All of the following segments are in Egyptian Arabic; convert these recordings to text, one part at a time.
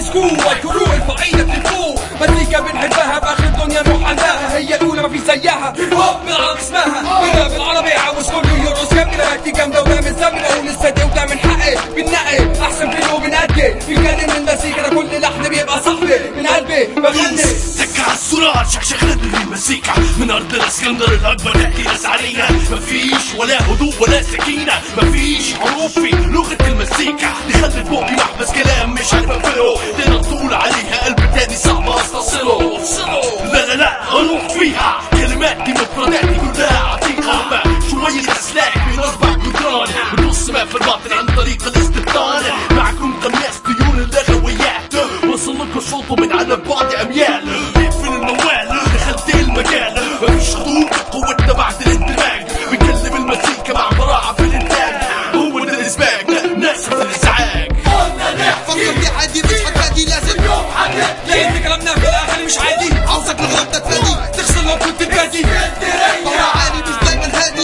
سكول والكرو ارفع ايدك لفوق مزيكا بنحبها باخر الدنيا نروح عندها هي الاولى ما في زيها هيب هوب بالعربي اسمها بنا بالعربي عاوز كله يرقص كاملة دي جامدة وبعمل زملة ونستدي وده من حقي بالنقي احسن فيلم وبنأدي بنتكلم المزيكا ده كل لحن بيبقى صاحبي من قلبي بغني سكة على السرعة شكشك لدن المزيكا من أرض الإسكندر الأكبر نحكي ناس علينا مفيش ولا هدوء ولا سكينة مفيش حروف في لغة المزيكا دي خلت بوقي محبس كلام مش عارف أقفله تقدر تقول عليها قلب تاني صعب أستصله لا لا لا أروح فيها كلماتي مفرداتي كلها عتيقة شوية أسلاك من أربع جدران بنص ما في الباطن عن طريق الاستبطان معكم قناص طيور اللغويات وصل لكم شوطه من على بعد أميال يقفل الموال دخلت المجال مفيش حدود قوتنا بعد الاندماج بنكلم المزيكا مع براعة في الإنتاج هو ده الإسباج ناس في الإزعاج فكر في عادي مش هتفادي لازم لان كلامنا في الاخر مش عادي عاوزك لغرب تفادي تخسر لو كنت بادي طلع عالي مش دايما هادي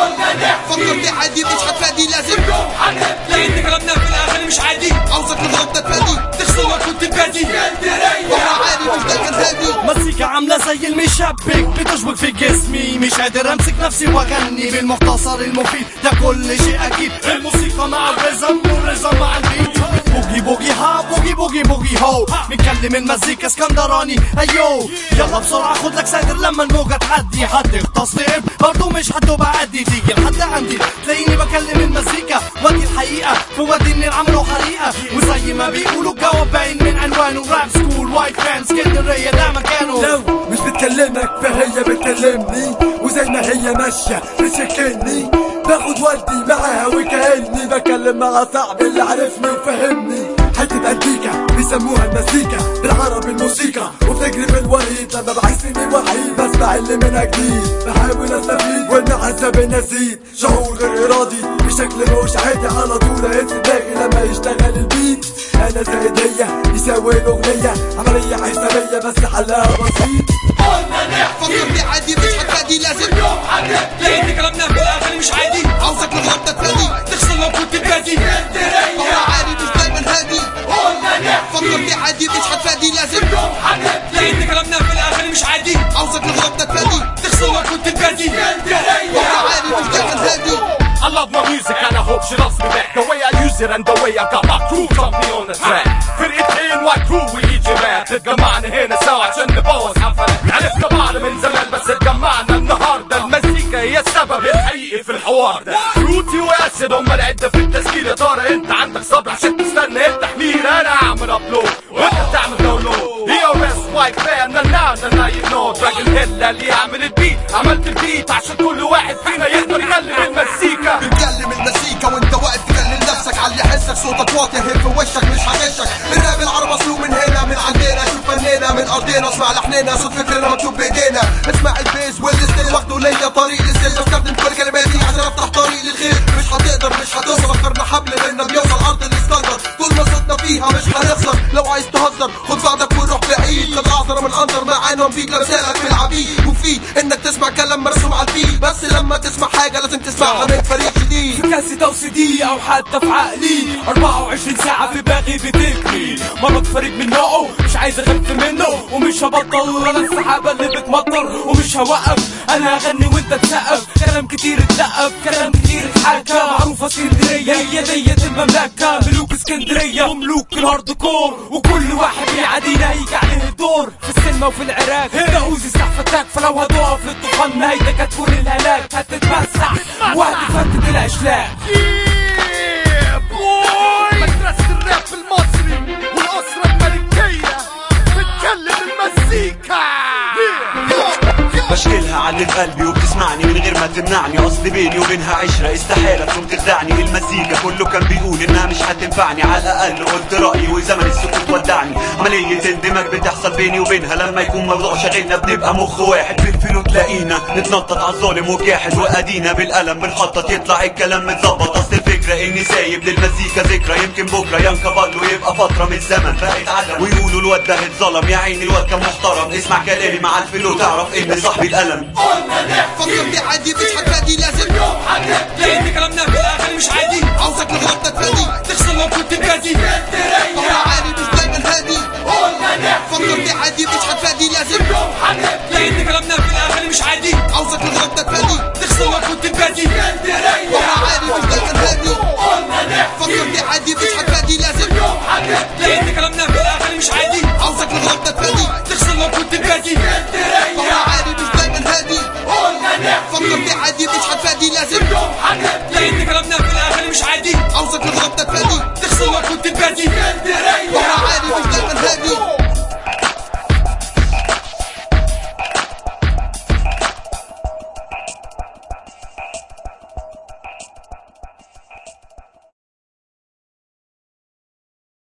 فكر في عادي مش هتفادي لازم لان كلامنا في الاخر مش عادي عاوزك لغرب تفادي تخسر لو كنت بادي طلع عالي مش دايما هادي مزيكا عاملة زي المشبك بتشبك في جسمي مش قادر امسك نفسي واغني بالمختصر المفيد ده كل شيء اكيد الموسيقى مع الرزم والرزم مع البيت بوجي بوجي ها بوجي بوجي بوجي هو بنكلم المزيكا اسكندراني ايو يلا بسرعة خد لك ساتر لما الموجة تعدي حد يغتصب برضه مش هتبقى عدي تيجي لحد عندي تلاقيني بكلم المزيكا وادي الحقيقة في وادي اللي عملوا حريقة وزي ما بيقولوا الجواب باين من عنوانه راب سكول وايت فان اسكندرية ده مكانه لو مش بتكلمك فهي بتكلمني وزي ما هي ماشية بتشكلني باخد ودي معاها وكأني بكلم مع صاحبي اللي عرفني وفهمني حتة أنتيكا بيسموها المزيكا بالعربي الموسيقى وبتجري في الوريد لما بحس اني وحيد بسمع اللي منها جديد بحاول استفيد والمعزة بنزيد شعور غير ارادي بشكل مش عادي على طول اهز دماغي لما يشتغل البيت انا زائد هي يساوي الاغنية عملية حسابية بس حلها بسيط فكر في عادي مش هتفادي لازم لان كلامنا في الاخر مش عادي عاوزك لغرب تفادي تخسر لو كنت بادي طلع عالي مش دايما هادي فكر في عادي مش هتفادي لازم لان كلامنا في الاخر مش عادي عاوزك لغرب تفادي تخسر لو كنت بادي طلع عالي مش دايما هادي I love my music and I hope she loves me back The way I use it and the way I got my crew jumping on the track فرقتين وايت كرو ويجي راب تتجمعنا هنا سوا عشان نبوظ حفلات عرفنا بعض من زمان بس اتجمعنا النهارده المزيكا هي السبب الحقيقي في الحوار ده فروتي واسد هم العده في التسجيل يا ترى انت عندك صبر عشان تستنى التحليل انا اعمل ابلود وانت بتعمل داونلود هي ريس وايت فان نا نا نا يو نو دراج الهله اللي يعمل البيت عملت البيت عشان كل واحد فينا يقدر يكلم المزيكا بتكلم المزيكا وانت واقف تكلم نفسك على اللي يحسك صوتك واطي هيك في وشك مش هغشك الراب العرب مسلوب من هنا من عندنا شوف فننا من ارضنا اسمع لحننا صوت فكرنا مكتوب بايدينا اسمع البيز والستيل واخده ليا طريق للسيل بستخدم كل كلماتي عشان افتح طريق للخير مش هتقدر مش هتوصل اخترنا حبل بينا بيوصل ارض الاسكندر طول ما صوتنا فيها مش هنخسر لو عايز تهزر خد بعضك وروح بعيد خد اعذر من انظر معانا وفيك لمثالك في العبيد وفي انك تسمع كلام مرسوم على البيت بس لما تسمع حاجه لازم تسمعها من فريق جديد في كاسة او سي دي او حتى في عقلي 24 ساعة في باغي بتجري مرض فريد من نوعه مش عايز اخف منه ومش هبطل انا السحابة اللي بتمطر ومش هوقف انا هغني وانت تسقف كلام كتير اتلقف كلام كتير اتحكى معروفة اسكندرية هي ديت المملكة ملوك اسكندرية وملوك الهارد كور وكل واحد بيعادينا هيجي عليه الدور في السينما وفي العراق ده اوزي سلاح فتاك فلو هتقف للطوفان نهايتك هتكون الهلاك هتتمسح وهتفتت الاشلاك مدرسة الراب المصري والأسرة الملكية بتكلم المزيكا بشكلها عن اللي في قلبي وبتسمعني من غير ما تمنعني اصل بيني وبينها عشرة استحالة تكون تخدعني المزيكا كله كان بيقول انها مش هتنفعني على الاقل قلت رايي وزمن السكوت ودعني عملية اندماج بتحصل بيني وبينها لما يكون موضوع شاغلنا بنبقى مخ واحد في الفيلم تلاقينا نتنطط على الظالم وجاحد وادينا بالقلم بنخطط يطلع الكلام متظبط اصل الفكرة اني سايب للمزيكا ذكرى يمكن بكرة ينكبر يبقى فترة من الزمن بقت عدم ويقولوا الواد ده اتظلم يا عيني الواد كان محترم اسمع كلامي مع الفلو تعرف ان صاحبي القلم فكر في عادي مش هتفادي لازم لان كلامنا في الاخر مش عادي عاوزك لغرب تفادي تخسر لو كنت بادي طلع عالي مش دايما هادي اللي عادي مش هتفادي لازم لقيت كلامنا في الاغاني مش عادي عاوزك نضرب تفادي تخسر لو كنت البادي